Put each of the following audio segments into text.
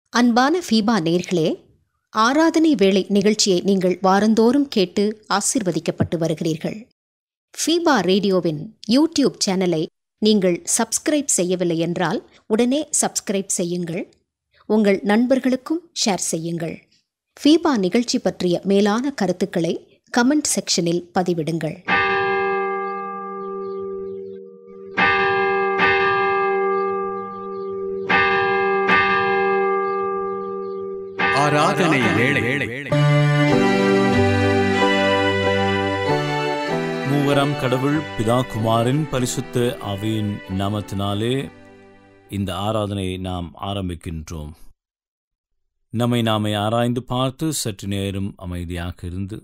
அன்பான ஃபீபா நேர்களே ஆராதனை வேளை நிகழ்ச்சியை நீங்கள் வாரந்தோறும் கேட்டு ஆசிர்வதிக்கப்பட்டு வருகிறீர்கள் ஃபீபா ரேடியோவின் யூடியூப் சேனலை நீங்கள் சப்ஸ்கிரைப் செய்யவில்லை என்றால் உடனே சப்ஸ்கிரைப் செய்யுங்கள் உங்கள் நண்பர்களுக்கும் ஷேர் செய்யுங்கள் ஃபீபா நிகழ்ச்சி பற்றிய மேலான கருத்துக்களை கமெண்ட் செக்ஷனில் பதிவிடுங்கள் ஆராதனை வேளை மூவராம் கடவுள் பிதா குமாரின் பரிசுத்த ஆவியின் நாமத்தினாலே இந்த ஆராதனையை நாம் ஆரம்பிக்கின்றோம் நம்மை நாமே ஆராய்ந்து பார்த்து சற்று நேரம் அமைதியாக இருந்து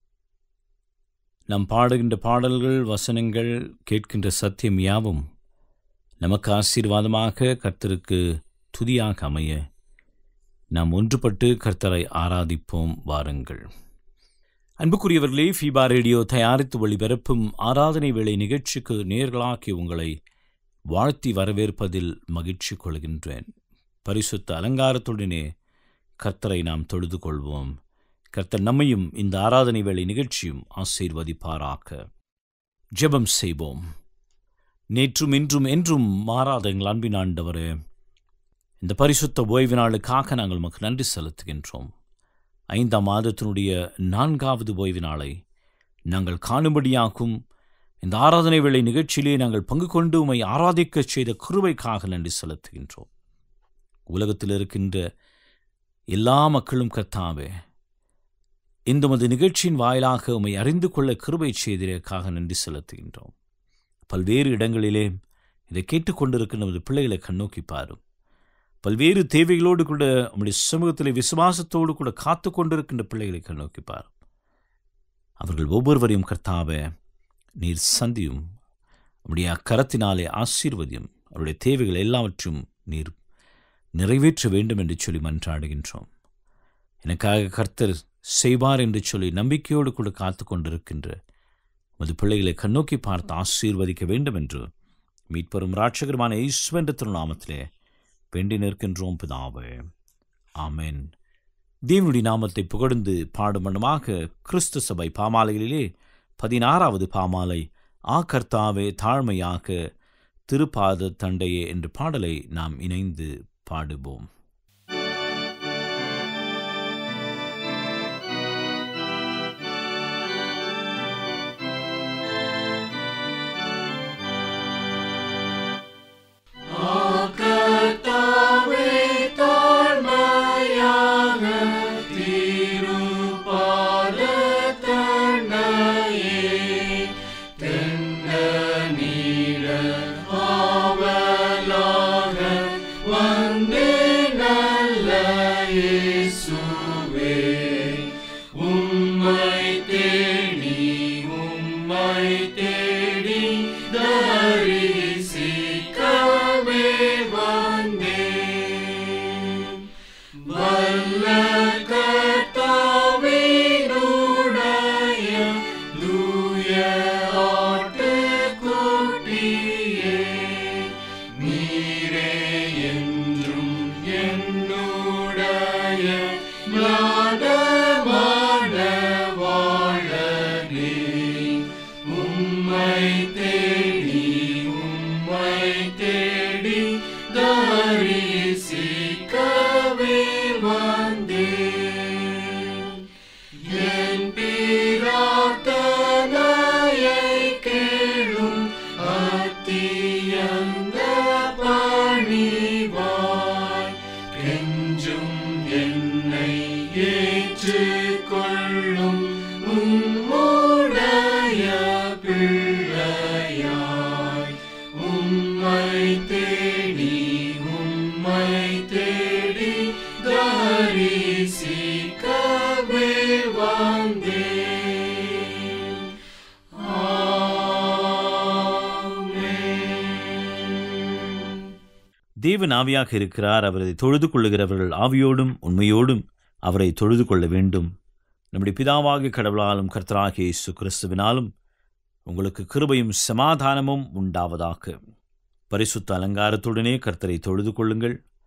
நாம் பாடுகின்ற பாடல்கள் வசனங்கள் கேட்கின்ற சத்தியம் யாவும் நமக்கு ஆசீர்வாதமாக கர்த்தருக்கு துதியாக அமைய நாம் ஒன்றுபட்டு கர்த்தரை ஆராதிப்போம் வாருங்கள் அன்புக்குரியவர்களே ஃபீபா ரேடியோ தயாரித்து ஒளிபரப்பும் ஆராதனை வேளை நிகழ்ச்சிக்கு நேர்களாக்கி உங்களை வாழ்த்தி வரவேற்பதில் மகிழ்ச்சி கொள்கின்றேன் பரிசுத்த அலங்காரத்துடனே கர்த்தரை நாம் தொழுது கொள்வோம் கர்த்தர் நம்மையும் இந்த ஆராதனை வேளை நிகழ்ச்சியும் ஆசீர்வதிப்பாராக ஜெபம் செய்வோம் நேற்றும் இன்றும் என்றும் மாறாத எங்கள் அன்பின் ஆண்டவரே இந்த பரிசுத்த ஓய்வு நாளுக்காக நாங்கள் உமக்கு நன்றி செலுத்துகின்றோம் ஐந்தாம் மாதத்தினுடைய நான்காவது ஓய்வு நாளை நாங்கள் காணும்படியாக்கும் இந்த ஆராதனை வேளை நிகழ்ச்சியிலே நாங்கள் பங்கு கொண்டு உமை ஆராதிக்கச் செய்த குருவைக்காக நன்றி செலுத்துகின்றோம் உலகத்தில் இருக்கின்ற எல்லா மக்களும் கர்த்தாவே இந்த மது நிகழ்ச்சியின் வாயிலாக உமை அறிந்து கொள்ள கிருபை செய்ததற்காக நன்றி செலுத்துகின்றோம் பல்வேறு இடங்களிலே இதை கேட்டுக்கொண்டிருக்கிற நமது பிள்ளைகளை கண்ணோக்கி பாரும் பல்வேறு தேவைகளோடு கூட நம்முடைய சமூகத்தில் விசுவாசத்தோடு கூட காத்து கொண்டிருக்கின்ற பிள்ளைகளை கண்ணோக்கி பார் அவர்கள் ஒவ்வொருவரையும் கர்த்தாவ நீர் சந்தியும் நம்முடைய அக்கரத்தினாலே ஆசீர்வதியும் அவருடைய தேவைகள் எல்லாவற்றும் நீர் நிறைவேற்ற வேண்டும் என்று சொல்லி மன்றாடுகின்றோம் எனக்காக கர்த்தர் செய்வார் என்று சொல்லி நம்பிக்கையோடு கூட காத்து கொண்டிருக்கின்ற உமது பிள்ளைகளை கண்ணோக்கி பார்த்து ஆசீர்வதிக்க வேண்டும் என்று மீட்பெரும் ராட்சகரமான ஈஸ்வர திருநாமத்திலே வேண்டி நிற்கின்றோம் பிதாவே ஆமென் தேவனுடைய நாமத்தை புகழ்ந்து பாடும் வண்ணமாக கிறிஸ்து சபை பாமாலைகளிலே பதினாறாவது பாமாலை ஆ கர்த்தாவே தாழ்மையாக திருப்பாத தண்டையே என்ற பாடலை நாம் இணைந்து பாடுவோம் தேவன் ஆவியாக இருக்கிறார் அவரை தொழுது கொள்ளுகிறவர்கள் ஆவியோடும் உண்மையோடும் அவரை தொழுது கொள்ள வேண்டும் நம்முடைய பிதாவாகிய கடவுளாலும் கர்த்தராகிய இயேசு கிறிஸ்துவினாலும் உங்களுக்கு கிருபையும் சமாதானமும் உண்டாவதாக பரிசுத்த அலங்காரத்துடனே கர்த்தரை தொழுது கொள்ளுங்கள்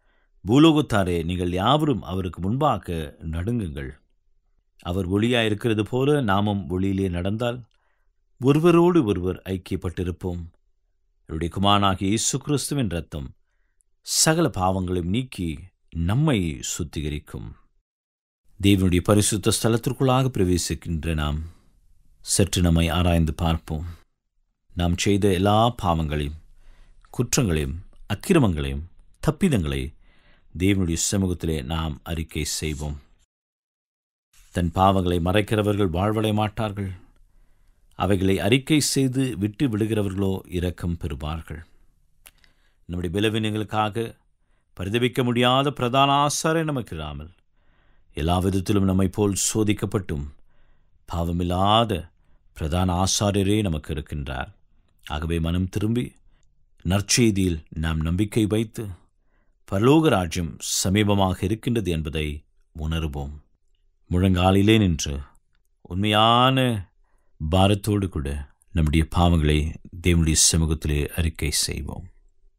பூலோகத்தாரே நீங்கள் யாவரும் அவருக்கு முன்பாக நடுங்குங்கள் அவர் ஒளியாயிருக்கிறது போல நாமும் ஒளியிலே நடந்தால் ஒருவரோடு ஒருவர் ஐக்கியப்பட்டிருப்போம் அவருடைய குமாரனாகிய இயேசு கிறிஸ்துவின் ரத்தம் சகல பாவங்களையும் நீக்கி நம்மை சுத்திகரிக்கும் தேவனுடைய பரிசுத்த ஸ்தலத்திற்குள்ளாக பிரவேசிக்கின்ற நாம் சற்று நம்மை ஆராய்ந்து பார்ப்போம் நாம் செய்த எல்லா பாவங்களையும் குற்றங்களையும் அக்கிரமங்களையும் தப்பிதங்களை தேவனுடைய சமூகத்திலே நாம் அறிக்கை செய்வோம் தன் பாவங்களை மறைக்கிறவர்கள் வாழ்வடைய மாட்டார்கள் அவைகளை அறிக்கை செய்து விட்டு விடுகிறவர்களோ இரக்கம் பெறுவார்கள் நம்முடைய பலவீனங்களுக்காக பரிதவிக்க முடியாத பிரதான ஆசாரை நமக்கு இராமல் எல்லா விதத்திலும் நம்மை போல் சோதிக்கப்பட்டும் பாவமில்லாத பிரதான ஆசாரியரே நமக்கு இருக்கின்றார் ஆகவே மனம் திரும்பி நற்செய்தியில் நாம் நம்பிக்கை வைத்து பரலோக ராஜ்யம் சமீபமாக இருக்கின்றது என்பதை உணர்வோம் முழங்காலிலே நின்று உண்மையான பாரத்தோடு கூட நம்முடைய பாவங்களை தேவனுடைய சமூகத்திலே அறிக்கை செய்வோம்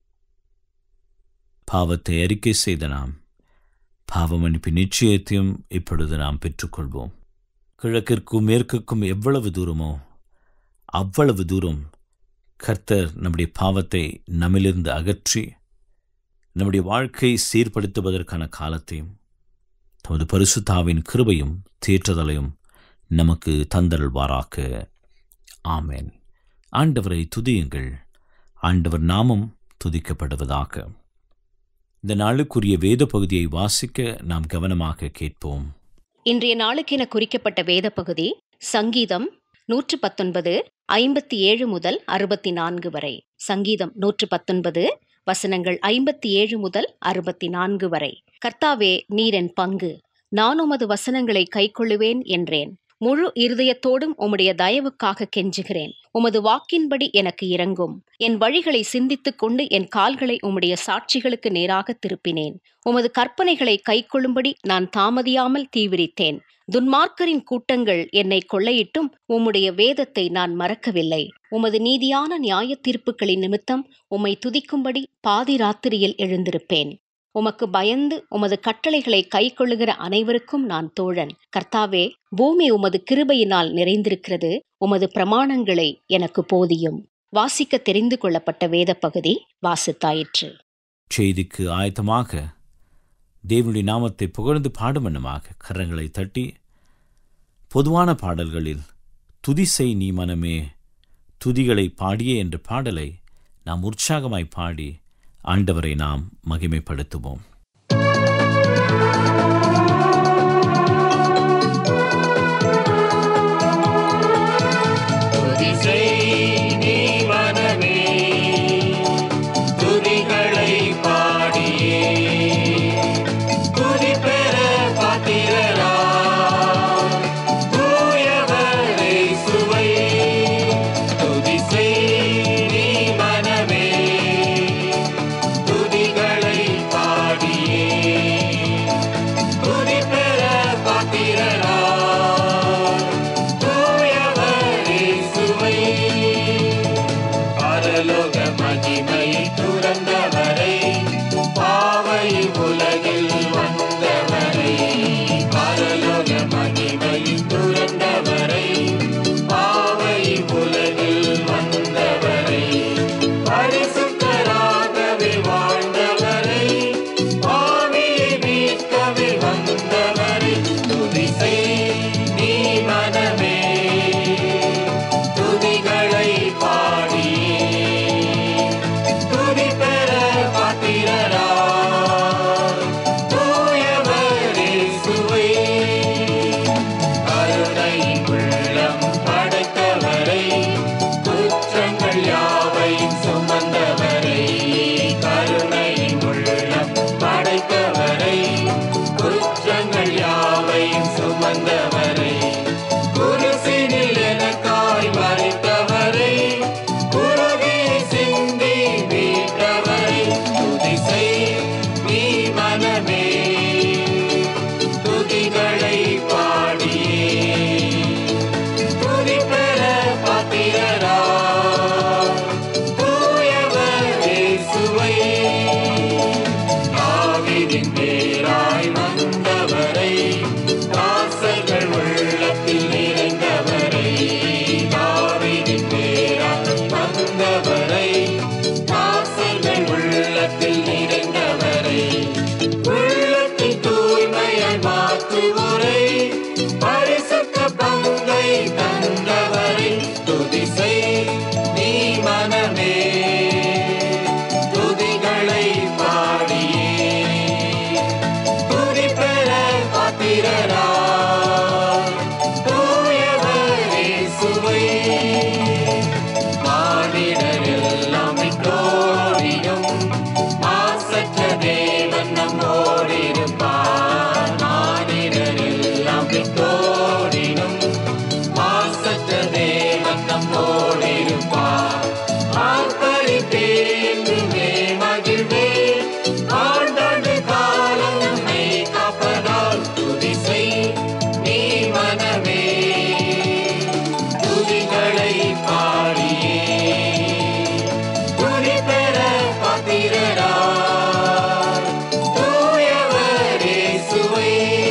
பாவத்தை அறிக்கை செய்த நாம் பாவ மன்னிப்பு நிச்சயத்தையும் இப்பொழுது நாம் பெற்றுக்கொள்வோம் கிழக்கிற்கும் மேற்குக்கும் எவ்வளவு தூரமோ அவ்வளவு தூரம் கர்த்தர் நம்முடைய பாவத்தை நம்மிலிருந்து அகற்றி நம்முடைய வாழ்க்கை சீர்படுத்துவதற்கான காலத்தையும் தமது பரிசுத்தாவின் கிருபையும் தேற்றுதலையும் நமக்கு தந்தருள்வாராக ஆமேன் ஆண்டவரை துதியுங்கள் ஆண்டவர் நாமம் துதிக்கப்படுவதாக இந்த நாளுக்குரிய வேத பகுதியை வாசிக்க நாம் கவனமாக கேட்போம் இன்றைய நாளுக்கென குறிக்கப்பட்ட வேத பகுதி சங்கீதம் நூற்று பத்தொன்பது ஐம்பத்தி ஏழு முதல் அறுபத்தி நான்கு வரை சங்கீதம் நூற்று பத்தொன்பது வசனங்கள் ஐம்பத்தி ஏழு முதல் அறுபத்தி நான்கு வரை கர்த்தாவே நீரென் பங்கு நான் உமது வசனங்களை கைக்கொள்ளுவேன் என்றேன் முழு இருதயத்தோடும் உம்முடைய தயவுக்காக கெஞ்சுகிறேன் உமது வாக்கின்படி எனக்கு இறங்கும் என் வழிகளை சிந்தித்துக் கொண்டு என் கால்களை உம்முடைய சாட்சிகளுக்கு நேராக திருப்பினேன் உமது கற்பனைகளை கைக்கொள்ளும்படி நான் தாமதியாமல் தீவிரித்தேன் துன்மார்க்கரின் கூட்டங்கள் என்னை கொள்ளையிட்டும் உம்முடைய வேதத்தை நான் மறக்கவில்லை உமது நீதியான நியாய தீர்ப்புகளின் நிமித்தம் உம்மை துதிக்கும்படி பாதி ராத்திரியில் எழுந்திருப்பேன் உமக்கு பயந்து உமது கட்டளைகளை கைக்கொள்ளுகிற அனைவருக்கும் நான் தோழன் கர்த்தாவே பூமி உமது கிருபையினால் நிறைந்திருக்கிறது உமது பிரமாணங்களை எனக்கு போதியும் வாசிக்க தெரிந்து கொள்ளப்பட்ட வேத பகுதி வாசித்தாயிற்று செய்திக்கு ஆயத்தமாக தேவனுடைய நாமத்தை புகழ்ந்து பாடும் வண்ணமாக கரங்களை தட்டி பொதுவான பாடல்களில் துதிசை நீ மனமே துதிகளை பாடியே என்ற பாடலை நாம் உற்சாகமாய் பாடி ஆண்டவரை நாம் மகிமைப்படுத்துவோம் துதிசை நீ மனமே துதிகளை பாடியே துதி பெற பாத்திரரா தூயவரே சுவை துதிசை நீ மனமே துதிகளை பாடியே துதி பெற பாத்திரரா தூயவரே சுவை பரலோக மகிமையை துறந்தவரை பாவை உலகில் வந்தவரை பரலோக மகிமையை துறந்தவரை பாவை உலகில் வந்தவரை பரிசுத்தராகவே வாழ்ந்தவரை பாவியை மீட்கவே வந்தவரை துதிசை நீ மனமே துதிகளை பாடியே துதி பெற பாத்திரரா தூயவரே சுவை கருணை உள்ளம் படைத்தவரை குற்றங்கள் யாவையும் சுமந்தவரை கருணை உள்ளம் படைத்தவரை குற்றங்கள் யாவையும் சுமந்தவரை குருசினில் எனக்காய் மறைத்தவரை குருகி சிந்தி மீட்டவரை துதிசை நீ மனமே துதிகளை பாடியே துதி பெற பாத்திரரா தூயவரே சுவை ஆவிதி தாவீதின் வேராய் வந்தவரை தாசர்கள் உள்ளத்தில் நிறைந்தவரை தாவீதின் வேராய் வந்தவரை தாசர்கள் உள்ளத்தில் நிறைந்தவரை உள்ளத்தின் தூய்மையாய் மாற்றுவோரை பரிசுத்த பங்கை தந்தவரை துதி செய் நீ மனமே துதிகளை பாடியே துதி பெற பாத்திரரா தூயவரே சுவை மானிடரெல்லாம் விட்டோடியும் மாசற்ற தேவன் நம்மோடிருப்பார் மானிடரெல்லாம் விட்டோடினும் மாசற்ற தேவன் நம்மோடிருப்பார் ஆர்ப்பரிப்பே என்றுமே மகிழ்வே ஆண்டாண்டு காலம் நம்மை காப்பதால் துதி செய் நீ மனமே துதிகளை பாடியே துதி பெற பாத்திரரா தூயவரே சுவை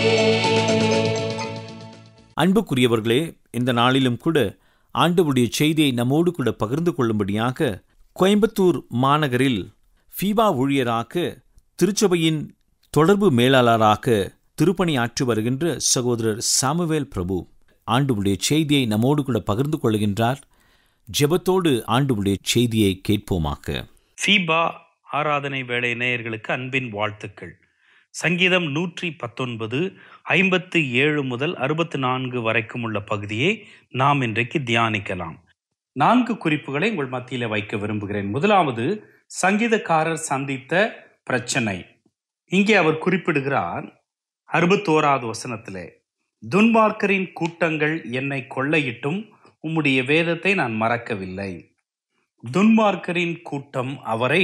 அன்புக்குரியவர்களே இந்த நாளிலும் கூட ஆண்டவருடைய செய்தியை நம்மோடு கூட பகிர்ந்து கொள்ளும்படியாக கோயம்புத்தூர் மாநகரில் ஃபீபா ஊழியராக திருச்சபையின் தொடர்பு மேலாளராக திருப்பணி ஆற்றி வருகின்ற சகோதரர் சாமுவேல் பிரபு ஆண்டவருடைய செய்தியை நம்மோடு கூட பகிர்ந்து கொள்கின்றார் ஜெபத்தோடு ஆண்டவருடைய செய்தியை கேட்போமாக ஃபீபா ஆராதனை வேலை நேயர்களுக்கு அன்பின் வாழ்த்துக்கள் சங்கீதம் நூற்றி பத்தொன்பது ஐம்பத்து ஏழு முதல் அறுபத்து நான்கு வரைக்கும் உள்ள பகுதியை நாம் இன்றைக்கு தியானிக்கலாம் நான்கு குறிப்புகளை உங்கள் மத்தியில் வைக்க விரும்புகிறேன் முதலாவது சங்கீதக்காரர் சந்தித்த பிரச்சனை இங்கே அவர் குறிப்பிடுகிறார் அறுபத்தோராவது வசனத்திலே துன்மார்க்கரின் கூட்டங்கள் என்னை கொள்ளையிட்டும் உம்முடைய வேதத்தை நான் மறக்கவில்லை துன்மார்க்கரின் கூட்டம் அவரை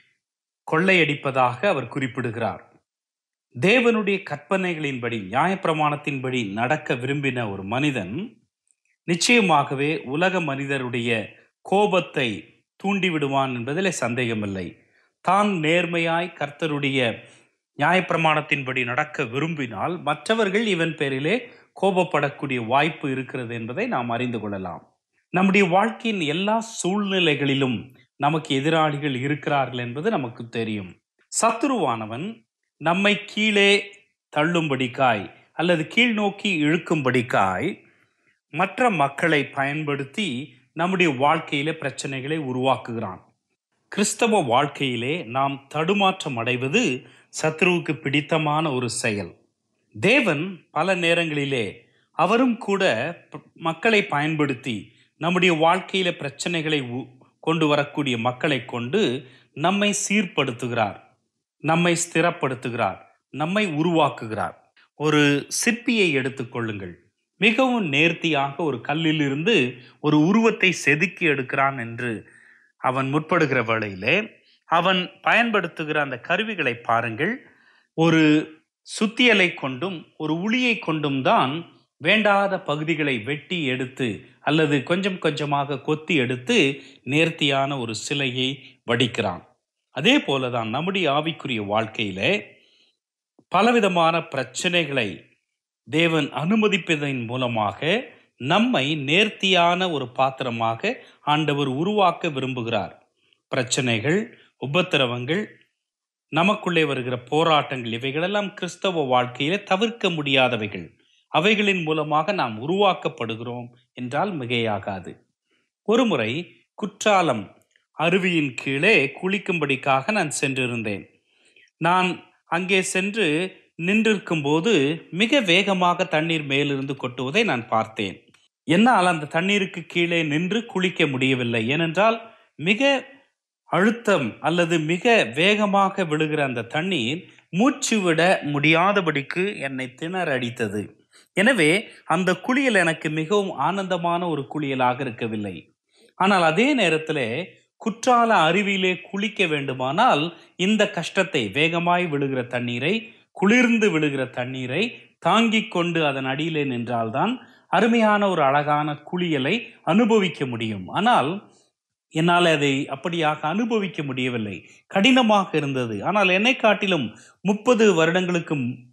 கொள்ளையடிப்பதாக அவர் குறிப்பிடுகிறார் தேவனுடைய கற்பனைகளின்படி நியாயப்பிரமாணத்தின்படி நடக்க விரும்பின ஒரு மனிதன் நிச்சயமாகவே உலக மனிதருடைய கோபத்தை தூண்டிவிடுவான் என்பதிலே சந்தேகமில்லை தான் நேர்மையாய் கர்த்தருடைய நியாயப்பிரமாணத்தின்படி நடக்க விரும்பினால் மற்றவர்கள் இவன் பேரிலே கோபப்படக்கூடிய வாய்ப்பு இருக்கிறது என்பதை நாம் அறிந்து கொள்ளலாம் நம்முடைய வாழ்க்கையின் எல்லா சூழ்நிலைகளிலும் நமக்கு எதிராளிகள் இருக்கிறார்கள் என்பது நமக்கு தெரியும் சத்துருவானவன் நம்மை கீழே தள்ளும்படிக்காய் அல்லது கீழ் நோக்கி இழுக்கும்படிக்காய் மற்ற மக்களை பயன்படுத்தி நம்முடைய வாழ்க்கையிலே பிரச்சனைகளை உருவாக்குகிறான் கிறிஸ்தவ வாழ்க்கையிலே நாம் தடுமாற்றம் அடைவது சத்ருவுக்கு பிடித்தமான ஒரு செயல் தேவன் பல நேரங்களிலே அவரும் கூட ப- மக்களை பயன்படுத்தி நம்முடைய வாழ்க்கையில பிரச்சனைகளை உ- கொண்டு வரக்கூடிய மக்களை கொண்டு நம்மை சீர்படுத்துகிறார் நம்மை ஸ்திரப்படுத்துகிறார் நம்மை உருவாக்குகிறார் ஒரு சிற்பியை எடுத்துக்கொள்ளுங்கள் மிகவும் நேர்த்தியாக ஒரு கல்லிலிருந்து ஒரு உருவத்தை செதுக்கி எடுக்கிறான் என்று அவன் முற்படுகிற வேளையிலே அவன் பயன்படுத்துகிற அந்த கருவிகளை பாருங்கள் ஒரு சுத்தியலை கொண்டும் ஒரு உளியை கொண்டும் தான் வேண்டாத பகுதிகளை வெட்டி எடுத்து அல்லது கொஞ்சம் கொஞ்சமாக கொத்தி எடுத்து நேர்த்தியான ஒரு சிலையை வடிக்கிறான் அதே போலதான் நம்முடைய ஆவிக்குரிய வாழ்க்கையிலே பலவிதமான பிரச்சனைகளை தேவன் அனுமதிப்பதன் மூலமாக நம்மை நேர்த்தியான ஒரு பாத்திரமாக ஆண்டவர் உருவாக்க விரும்புகிறார் பிரச்சனைகள் உபத்திரவங்கள் நமக்குள்ளே வருகிற போராட்டங்கள் இவைகளெல்லாம் கிறிஸ்தவ வாழ்க்கையிலே தவிர்க்க முடியாதவைகள் அவைகளின் மூலமாக நாம் உருவாக்கப்படுகிறோம் என்றால் மிகையாகாது ஒருமுறை குற்றாலம் அருவியின் கீழே குளிக்கும்படிக்காக நான் சென்றிருந்தேன் நான் அங்கே சென்று நின்றிருக்கும் போது மிக வேகமாக தண்ணீர் மேலிருந்து கொட்டுவதை நான் பார்த்தேன் என்னால் அந்த தண்ணீருக்கு கீழே நின்று குளிக்க முடியவில்லை ஏனென்றால் மிக அழுத்தம் அல்லது மிக வேகமாக விழுகிற அந்த தண்ணீர் மூச்சு விட முடியாதபடிக்கு என்னை திணற அடித்தது எனவே அந்த குளியல் எனக்கு மிகவும் ஆனந்தமான ஒரு குளியலாக இருக்கவில்லை ஆனால் அதே நேரத்தில் குற்றால அருவியிலே குளிக்க வேண்டுமானால் இந்த கஷ்டத்தை வேகமாய் விழுகிற தண்ணீரை குளிர்ந்து விழுகிற தண்ணீரை தாங்கிக் கொண்டு அதன் அடியிலே நின்றால்தான் அருமையான ஒரு அழகான குளியலை அனுபவிக்க முடியும் ஆனால் என்னால் அதை அப்படியாக அனுபவிக்க முடியவில்லை கடினமாக இருந்தது ஆனால் என்னை காட்டிலும் முப்பது வருடங்களுக்கு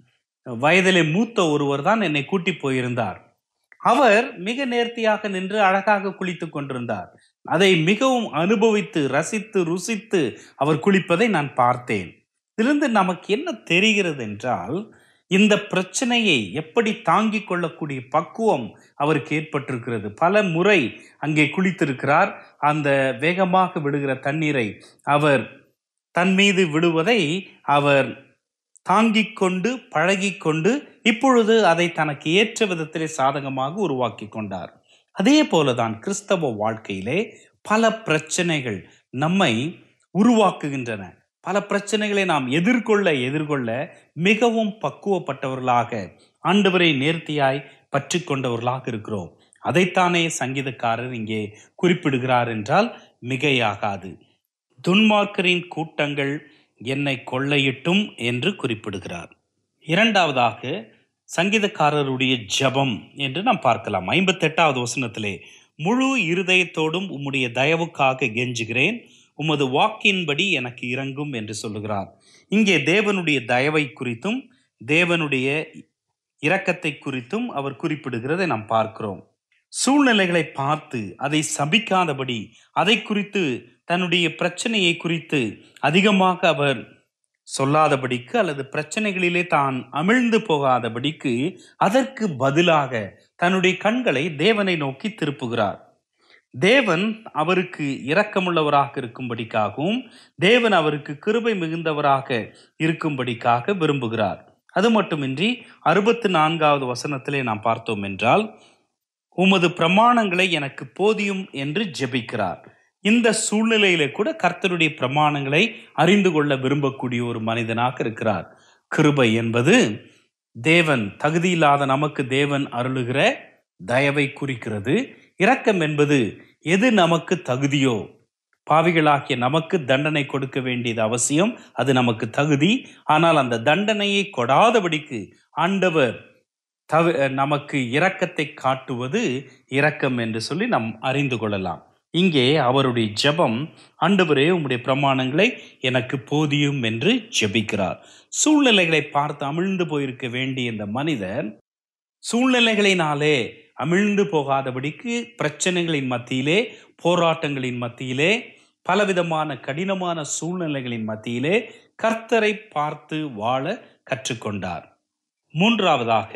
வயதிலே மூத்த ஒருவர் தான் என்னை கூட்டி போயிருந்தார் அவர் மிக நேர்த்தியாக நின்று அழகாக குளித்துக் கொண்டிருந்தார் அதை மிகவும் அனுபவித்து ரசித்து ருசித்து அவர் குளிப்பதை நான் பார்த்தேன் இதிலிருந்து நமக்கு என்ன தெரிகிறது என்றால் இந்த பிரச்சனையை எப்படி தாங்கிக் கொள்ளக்கூடிய பக்குவம் அவருக்கு ஏற்பட்டிருக்கிறது பல முறை அங்கே குளித்திருக்கிறார் அந்த வேகமாக விடுகிற தண்ணீரை அவர் தன் மீது விடுவதை அவர் தாங்கிக் கொண்டு பழகிக் கொண்டு இப்பொழுது அதை தனக்கு ஏற்ற விதத்திலே சாதகமாக உருவாக்கி கொண்டார் அதே போலதான் கிறிஸ்தவ வாழ்க்கையிலே பல பிரச்சனைகள் நம்மை உருவாக்குகின்றன பல பிரச்சனைகளை நாம் எதிர்கொள்ள எதிர்கொள்ள மிகவும் பக்குவப்பட்டவர்களாக ஆண்டவரை நேர்த்தியாய் பற்றி கொண்டவர்களாக இருக்கிறோம் அதைத்தானே சங்கீதக்காரர் இங்கே குறிப்பிடுகிறார் என்றால் மிகையாகாது துன்மார்க்கரின் கூட்டங்கள் என்னை கொள்ளையிட்டும் என்று குறிப்பிடுகிறார் இரண்டாவதாக சங்கீதக்காரருடைய ஜெபம் என்று நாம் பார்க்கலாம் ஐம்பத்தெட்டாவது வசனத்திலே முழு இருதயத்தோடும் உம்முடைய தயவுக்காக கெஞ்சுகிறேன் உமது வாக்கின்படி எனக்கு இறங்கும் என்று சொல்லுகிறார் இங்கே தேவனுடைய தயவை குறித்தும் தேவனுடைய இரக்கத்தை குறித்தும் அவர் குறிப்பிடுகிறதை நாம் பார்க்கிறோம் சூழ்நிலைகளை பார்த்து அதை சபிக்காதபடி அதை குறித்து தன்னுடைய பிரச்சனையை குறித்து அதிகமாக அவர் சொல்லாதபடிக்கு அல்லது பிரச்சனைகளிலே தான் அமிழ்ந்து போகாதபடிக்கு அதற்கு பதிலாக தன்னுடைய கண்களை தேவனை நோக்கி திருப்புகிறார் தேவன் அவருக்கு இரக்கமுள்ளவராக இருக்கும்படிக்காகவும் தேவன் அவருக்கு கிருபை மிகுந்தவராக இருக்கும்படிக்காக விரும்புகிறார் அது மட்டுமின்றி அறுபத்து நான்காவது வசனத்திலே நாம் பார்த்தோம் என்றால் உமது பிரமாணங்களை எனக்கு போதியும் என்று ஜெபிக்கிறார் இந்த சூழ்நிலையில கூட கர்த்தருடைய பிரமாணங்களை அறிந்து கொள்ள விரும்பக்கூடிய ஒரு மனிதனாக இருக்கிறார் கிருபை என்பது தேவன் தகுதியில்லாத நமக்கு தேவன் அருளுகிற தயவை குறிக்கிறது இரக்கம் என்பது எது நமக்கு தகுதியோ பாவிகளாகிய நமக்கு தண்டனை கொடுக்க வேண்டியது அவசியம் அது நமக்கு தகுதி ஆனால் அந்த தண்டனையை கொடாதபடிக்கு ஆண்டவர் தவ நமக்கு இரக்கத்தை காட்டுவது இரக்கம் என்று சொல்லி நாம் அறிந்து கொள்ளலாம் இங்கே அவருடைய ஜெபம் ஆண்டவரே உம்முடைய பிரமாணங்களை எனக்கு போதியும் என்று ஜெபிக்கிறார் சூழ்நிலைகளை பார்த்து அமிழ்ந்து போயிருக்க வேண்டிய இந்த மனிதர் சூழ்நிலைகளினாலே அமிழ்ந்து போகாதபடிக்கு பிரச்சனைகளின் மத்தியிலே போராட்டங்களின் மத்தியிலே பலவிதமான கடினமான சூழ்நிலைகளின் மத்தியிலே கர்த்தரை பார்த்து வாழ கற்றுக்கொண்டார் மூன்றாவதாக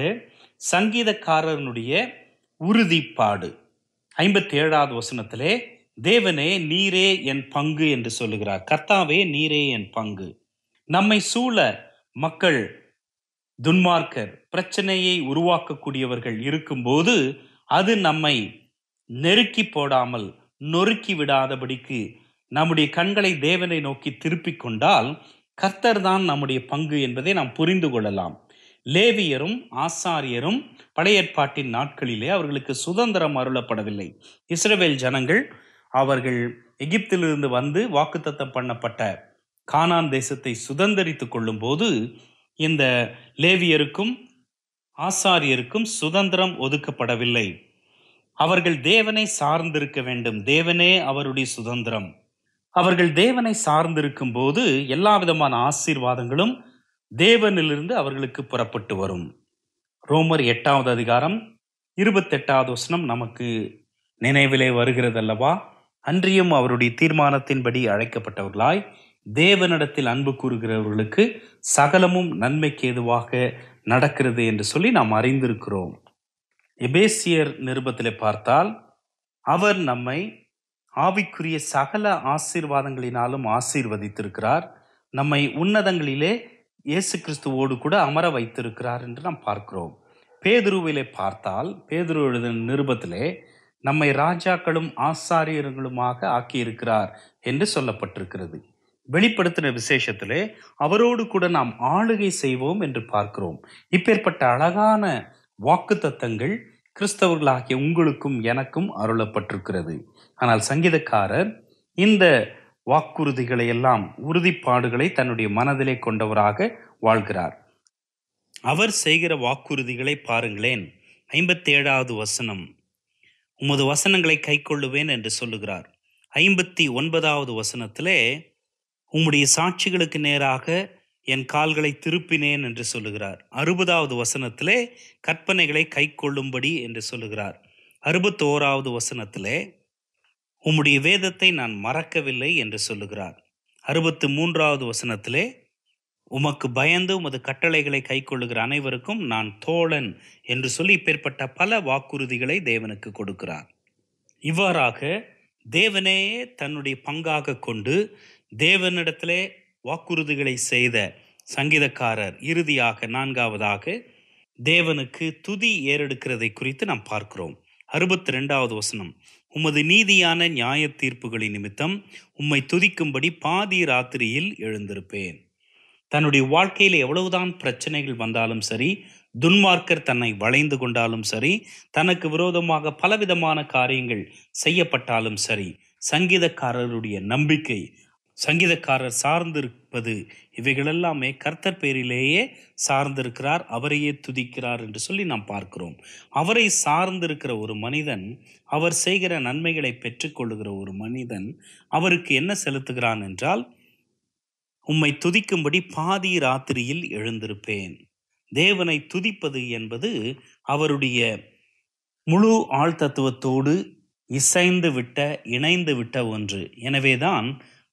சங்கீதக்காரனுடைய உறுதிப்பாடு ஐம்பத்தி ஏழாவது வசனத்திலே தேவனே நீரே என் பங்கு என்று சொல்லுகிறார் கர்த்தாவே நீரே என் பங்கு நம்மை சூழ மக்கள் துன்மார்க்கர் பிரச்சனையை உருவாக்கக்கூடியவர்கள் இருக்கும்போது அது நம்மை நெருக்கி போடாமல் நொறுக்கி விடாதபடிக்கு நம்முடைய கண்களை தேவனை நோக்கி திருப்பிக் கொண்டால் கர்த்தர் தான் நம்முடைய பங்கு என்பதை நாம் புரிந்து கொள்ளலாம் லேவியரும் ஆசாரியரும் படையேற்பாட்டின் நாட்களிலே அவர்களுக்கு சுதந்திரம் அருளப்படவில்லை இஸ்ரவேல் ஜனங்கள் அவர்கள் எகிப்திலிருந்து வந்து வாக்குத்தத்தம் பண்ணப்பட்ட கானான் தேசத்தை சுதந்திரித்துக் கொள்ளும்போது இந்த லேவியருக்கும் ஆசாரியருக்கும் சுதந்திரம் ஒதுக்கப்படவில்லை அவர்கள் தேவனை சார்ந்திருக்க வேண்டும் தேவனே அவருடைய சுதந்திரம் அவர்கள் தேவனை சார்ந்திருக்கும் போது எல்லா விதமான ஆசீர்வாதங்களும் தேவனிலிருந்து அவர்களுக்கு புறப்பட்டு வரும் ரோமர் எட்டாவது அதிகாரம் இருபத்தெட்டாவது வசனம் நமக்கு நினைவிலே வருகிறது அல்லவா அன்றியும் அவருடைய தீர்மானத்தின்படி அழைக்கப்பட்டவர்களாய் தேவனிடத்தில் அன்பு கூறுகிறவர்களுக்கு சகலமும் நன்மைக்கு ஏதுவாக நடக்கிறது என்று சொல்லி நாம் அறிந்திருக்கிறோம் எபேசியர் நிருபத்திலே பார்த்தால் அவர் நம்மை ஆவிக்குரிய சகல ஆசீர்வாதங்களினாலும் ஆசீர்வதித்திருக்கிறார் நம்மை உன்னதங்களிலே இயேசு கிறிஸ்துவோடு கூட அமர வைத்திருக்கிறார் என்று நாம் பார்க்கிறோம் பேதுருவிலே பார்த்தால் பேதுரு எழுதின நிருபத்திலே நம்மை ராஜாக்களும் ஆசாரியர்களுமாக ஆக்கியிருக்கிறார் என்று சொல்லப்பட்டிருக்கிறது வெளிப்படுத்தின விசேஷத்திலே அவரோடு கூட நாம் ஆளுகை செய்வோம் என்று பார்க்கிறோம் இப்பேற்பட்ட அழகான வாக்குத்தத்தங்கள் கிறிஸ்தவர்களாகிய உங்களுக்கும் எனக்கும் அருளப்பட்டிருக்கிறது ஆனால் சங்கீதக்காரர் இந்த வாக்குறுதிகளை எல்லாம் உறுதிப்பாடுகளை தன்னுடைய மனதிலே கொண்டவராக வாழ்கிறார் அவர் செய்கிற வாக்குறுதிகளை பாருங்களேன் ஐம்பத்தேழாவது வசனம் உமது வசனங்களை கைக்கொள்ளுவேன் என்று சொல்லுகிறார் ஐம்பத்தி ஒன்பதாவது வசனத்திலே உம்முடைய சாட்சிகளுக்கு நேராக என் கால்களை திருப்பினேன் என்று சொல்லுகிறார் அறுபதாவது வசனத்திலே கற்பனைகளை கை கொள்ளும்படி என்று சொல்லுகிறார் அறுபத்தோராவது வசனத்திலே உம்முடைய வேதத்தை நான் மறக்கவில்லை என்று சொல்லுகிறார் அறுபத்து மூன்றாவது வசனத்திலே உமக்கு பயந்து உமது கட்டளைகளை கைக்கொள்ளுகிற அனைவருக்கும் நான் தோழன் என்று சொல்லி இப்பேற்பட்ட பல வாக்குறுதிகளை தேவனுக்கு கொடுக்கிறார் இவ்வாறாக தேவனே தன்னுடைய பங்காக கொண்டு தேவனிடத்திலே வாக்குறுதிகளை செய்த சங்கீதக்காரர் இறுதியாக நான்காவதாக தேவனுக்கு துதி ஏறெடுக்கிறதை குறித்து நாம் பார்க்கிறோம் அறுபத்தி ரெண்டாவது வசனம் உமது நீதியான நியாய தீர்ப்புகளின் நிமித்தம் உம்மை துதிக்கும்படி பாதி ராத்திரியில் எழுந்திருப்பேன் தன்னுடைய வாழ்க்கையில் எவ்வளவுதான் பிரச்சனைகள் வந்தாலும் சரி துன்மார்க்கர் தன்னை வளைந்து கொண்டாலும் சரி தனக்கு விரோதமாக பலவிதமான காரியங்கள் செய்யப்பட்டாலும் சரி சங்கீதக்காரருடைய நம்பிக்கை சங்கீதக்காரர் சார்ந்திருப்பது இவைகளெல்லாமே கர்த்தர் பேரிலேயே சார்ந்திருக்கிறார் அவரையே துதிக்கிறார் என்று சொல்லி நாம் பார்க்கிறோம் அவரை சார்ந்திருக்கிற ஒரு மனிதன் அவர் செய்கிற நன்மைகளை பெற்றுக்கொள்ளுகிற ஒரு மனிதன் அவருக்கு என்ன செலுத்துகிறான் என்றால் உம்மை துதிக்கும்படி பாதி ராத்திரியில் எழுந்திருப்பேன் தேவனை துதிப்பது என்பது அவருடைய முழு ஆழ்தத்துவத்தோடு இசைந்து விட்ட இணைந்து விட்ட ஒன்று எனவேதான்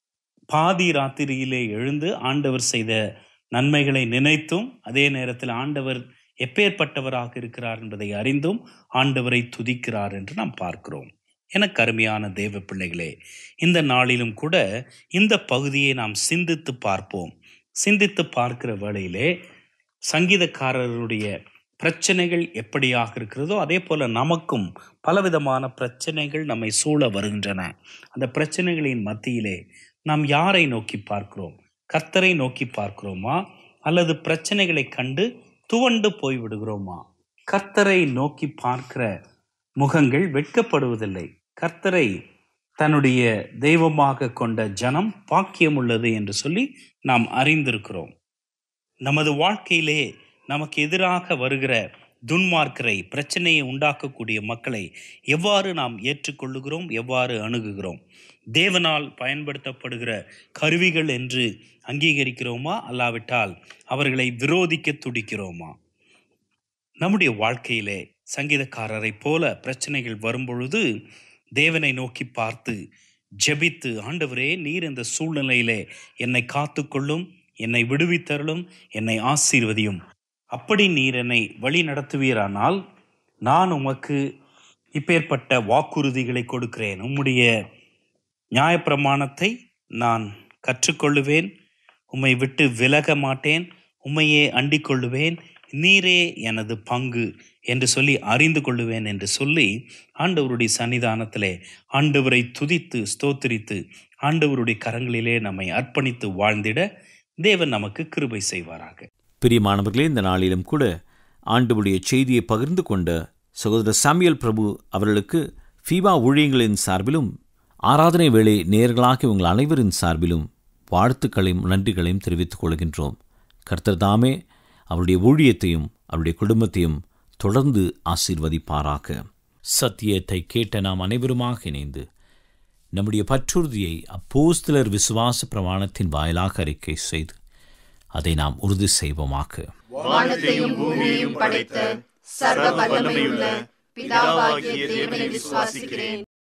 பாதி ராத்திரியிலே எழுந்து ஆண்டவர் செய்த நன்மைகளை நினைத்தும் அதே நேரத்தில் ஆண்டவர் எப்பேற்பட்டவராக இருக்கிறார் என்பதை அறிந்தும் ஆண்டவரை துதிக்கிறார் என்று நாம் பார்க்கிறோம் எனக்கு அருமையான தேவ பிள்ளைகளே இந்த நாளிலும் கூட இந்த பகுதியை நாம் சிந்தித்து பார்ப்போம் சிந்தித்து பார்க்கிற வேளையிலே சங்கீதக்காரருடைய பிரச்சனைகள் எப்படியாக இருக்கிறதோ அதே போல நமக்கும் பலவிதமான பிரச்சனைகள் நம்மை சூழ வருகின்றன அந்த பிரச்சனைகளின் மத்தியிலே நாம் யாரை நோக்கி பார்க்கிறோம் கர்த்தரை நோக்கி பார்க்கிறோமா அல்லது பிரச்சனைகளை கண்டு துவண்டு போய்விடுகிறோமா கர்த்தரை நோக்கி பார்க்கிற முகங்கள் வெட்கப்படுவதில்லை கர்த்தரை தன்னுடைய தெய்வமாக கொண்ட ஜனம் பாக்கியம் உள்ளது என்று சொல்லி நாம் அறிந்திருக்கிறோம் நமது வாழ்க்கையிலே நமக்கு எதிராக வருகிற துன்மார்க்கரை பிரச்சனையை உண்டாக்கக்கூடிய மக்களை எவ்வாறு நாம் ஏற்றுக்கொள்ளுகிறோம் எவ்வாறு அணுகுகிறோம் தேவனால் பயன்படுத்தப்படுகிற கருவிகள் என்று அங்கீகரிக்கிறோமா அல்லாவிட்டால் அவர்களை விரோதிக்க துடிக்கிறோமா நம்முடைய வாழ்க்கையிலே சங்கீதக்காரரை போல பிரச்சனைகள் வரும்பொழுது தேவனை நோக்கி பார்த்து ஜெபித்து ஆண்டவரே நீர் இந்த சூழ்நிலையிலே என்னை காத்துக்கொள்ளும் என்னை விடுவித்தருளும் என்னை ஆசீர்வதியும் அப்படி நீர் என்னை வழி நடத்துவீரானால் நான் உமக்கு இப்பேற்பட்ட வாக்குறுதிகளை கொடுக்கிறேன் உம்முடைய நியாயப்பிரமாணத்தை நான் கற்றுக்கொள்ளுவேன் உம்மை விட்டு விலக மாட்டேன் உம்மையே அண்டிக் கொள்ளுவேன் நீரே எனது பங்கு என்று சொல்லி அறிந்து கொள்ளுவேன் என்று சொல்லி ஆண்டவருடைய சன்னிதானத்திலே ஆண்டவரை துதித்து ஸ்தோத்திரித்து ஆண்டவருடைய கரங்களிலே நம்மை அர்ப்பணித்து வாழ்ந்திட தேவன் நமக்கு கிருபை செய்வாராக பிரியமானவர்களே இந்த நாளிலும் கூட ஆண்டவருடைய செய்தியை பகிர்ந்து கொண்ட சகோதரர் சாமியல் பிரபு அவர்களுக்கு ஃபீபா ஊழியங்களின் சார்பிலும் ஆராதனை வேளை நேர்களாக உங்கள் அனைவரின் சார்பிலும் வாழ்த்துக்களையும் நன்றிகளையும் தெரிவித்துக் கொள்கின்றோம் கர்த்தர் தாமே அவருடைய ஊழியத்தையும் அவருடைய குடும்பத்தையும் தொடர்ந்து ஆசீர்வதிப்பாராக சத்தியத்தை கேட்ட நாம் அனைவருமாக இணைந்து நம்முடைய பற்றுறுதியை அப்போஸ்தலர் விசுவாச பிரமாணத்தின் வாயிலாக அறிக்கை செய்து அதை நாம் உறுதி செய்வோமாக வானத்தையும் பூமியையும் படைத்த சர்வ வல்லமையுள்ள பிதாவாகிய தேவனை விசுவாசிக்கிறேன்